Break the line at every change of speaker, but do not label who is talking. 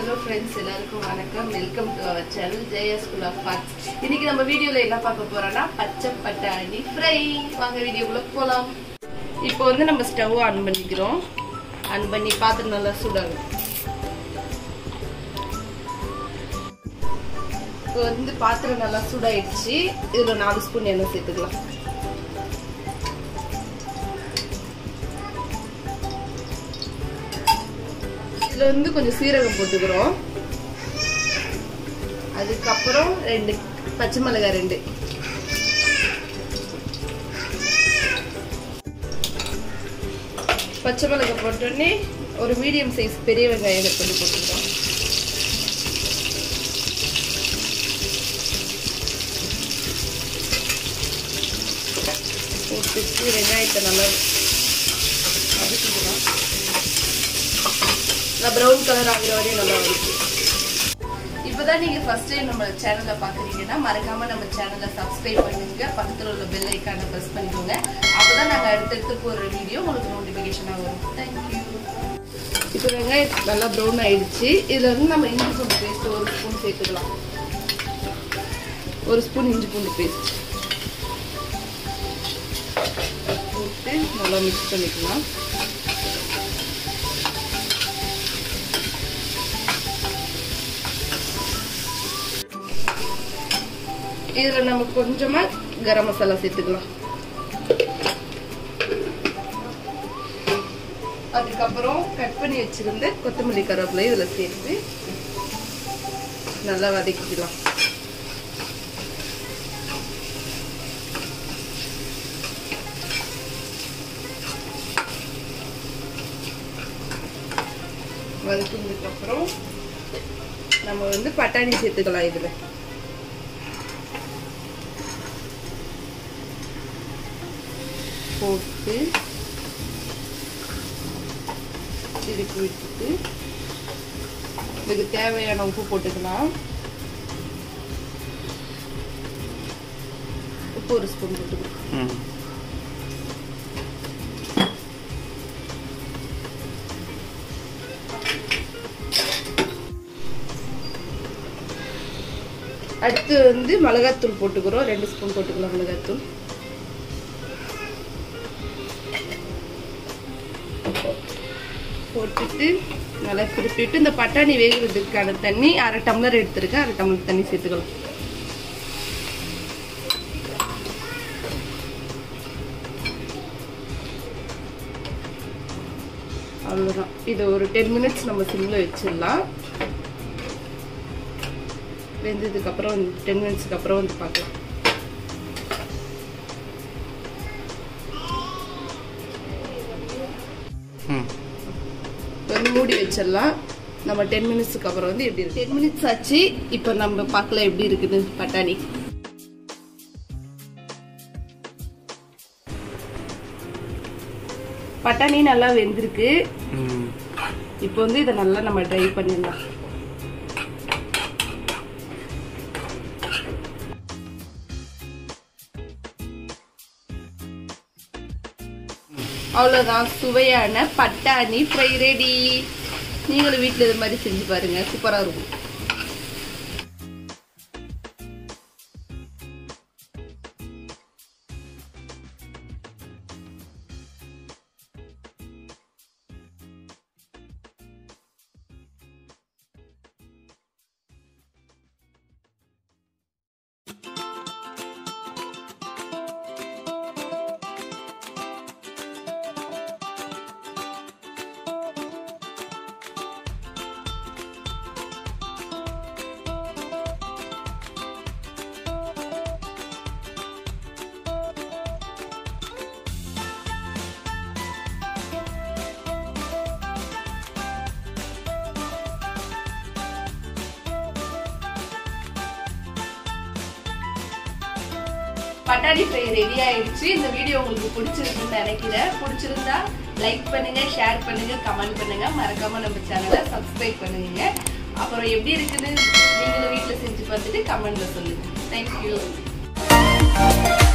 hello friends எல்லாருக்கும் வணக்கம் welcome to our channel Jaya school of arts இன்னைக்கு நம்ம வீடியோல என்ன பார்க்க போறோம்னா பச்சை பட்டாணி ஃப்ரை வாங்க வீடியோக்குள்ள போலாம் இப்போ வந்து நம்ம ஸ்டவ் ஆன் பண்ணிக்கிறோம் ஆன் பண்ணி பாத்திரம் நல்லா சூடாகும் இப்போ வந்து பாத்திரம் நல்லா சூடாயிடுச்சு இதுல நாலு ஸ்பூன் எண்ணெய் சேர்த்துக்கலாம் இதுல வந்து கொஞ்சம் சீரகம் போட்டுக்கிறோம் அதுக்கப்புறம் ரெண்டு பச்சை மிளகாய் ரெண்டு பச்சை மிளகாய் போட்டோடனே ஒரு மீடியம் சைஸ் பெரிய வெங்காயம் இதை கொஞ்சம் போட்டுக்கிறோம் போட்டுட்டு வெங்காயத்தை நல்லா வதக்கிக்கலாம் நல்லா ப்ரௌன் கலர் ஆகிற வரையும் நல்லா வதக்கி இப்போதான் நீங்க ஃபர்ஸ்ட் டைம் நம்ம சேனலை பாக்குறீங்கன்னா மறக்காம நம்ம சேனலை சப்ஸ்கிரைப் பண்ணுங்க பக்கத்துல உள்ள பெல் ஐக்கானை பிரஸ் பண்ணிக்கோங்க அப்பதான் நாங்க அடுத்தடுத்து போற வீடியோ உங்களுக்கு நோட்டிபிகேஷனா வரும் தேங்க்யூ இப்போ வெங்காயம் நல்லா ப்ரௌன் ஆயிடுச்சு இதுல வந்து நம்ம இஞ்சி பூண்டு பேஸ்ட் ஒரு ஸ்பூன் சேர்த்துக்கலாம் ஒரு ஸ்பூன் இஞ்சி பூண்டு பேஸ்ட் போட்டு நல்லா மிக்ஸ் பண்ணிக்கலாம் இதுல நம்ம கொஞ்சமா கரம் மசாலா சேர்த்துக்கலாம் அதுக்கப்புறம் கட் பண்ணி வச்சிருந்த கொத்தமல்லி கருவேப்பிலை இதுல சேர்த்து நல்லா வதக்கிக்கலாம் வதக்கினதுக்கு அப்புறம் நம்ம வந்து பட்டாணி சேர்த்துக்கலாம் இதுல போட்டு திருப்பி விட்டுட்டு இதுக்கு தேவையான உப்பு போட்டுக்கலாம் உப்பு ஒரு ஸ்பூன் போட்டுக்கலாம் அடுத்து வந்து மிளகாத்தூள் போட்டுக்கிறோம் ரெண்டு ஸ்பூன் போட்டுக்கலாம் மிளகாத்தூள் போட்டுட்டு நல்லா திருப்பிட்டு இந்த பட்டாணி வேகிறதுக்கான தண்ணி அரை டம்ளர் எடுத்துருக்கேன் அரை டம்ளர் தண்ணி சேர்த்துக்கலாம் அவ்வளோதான் இது ஒரு டென் மினிட்ஸ் நம்ம சிம்மில் வச்சிடலாம் வெந்ததுக்கு அப்புறம் டென் மினிட்ஸ்க்கு அப்புறம் வந்து பார்க்கலாம் வந்து மூடி வச்சிடலாம் நம்ம டென் மினிட்ஸ்க்கு அப்புறம் வந்து எப்படி இருக்கு டென் மினிட்ஸ் ஆச்சு இப்போ நம்ம பார்க்கலாம் எப்படி இருக்குது பட்டாணி பட்டாணி நல்லா வெந்திருக்கு இப்போ வந்து இதை நல்லா நம்ம ட்ரை பண்ணிடலாம் அவ்வளோதான் சுவையான பட்டாணி ஃப்ரை ரெடி நீங்களும் வீட்டில் இது மாதிரி செஞ்சு பாருங்க சூப்பராக இருக்கும் பட்டாணி ஃப்ரை ரெடி ஆயிடுச்சு இந்த வீடியோ உங்களுக்கு பிடிச்சிருக்குன்னு நினைக்கிறேன் பிடிச்சிருந்தா லைக் பண்ணுங்க ஷேர் பண்ணுங்க கமெண்ட் பண்ணுங்க மறக்காம நம்ம சேனலை சப்ஸ்கிரைப் பண்ணுங்க அப்புறம் எப்படி இருக்குன்னு நீங்களும் வீட்டில் செஞ்சு பார்த்துட்டு கமெண்ட்ல சொல்லுங்க தேங்க்யூ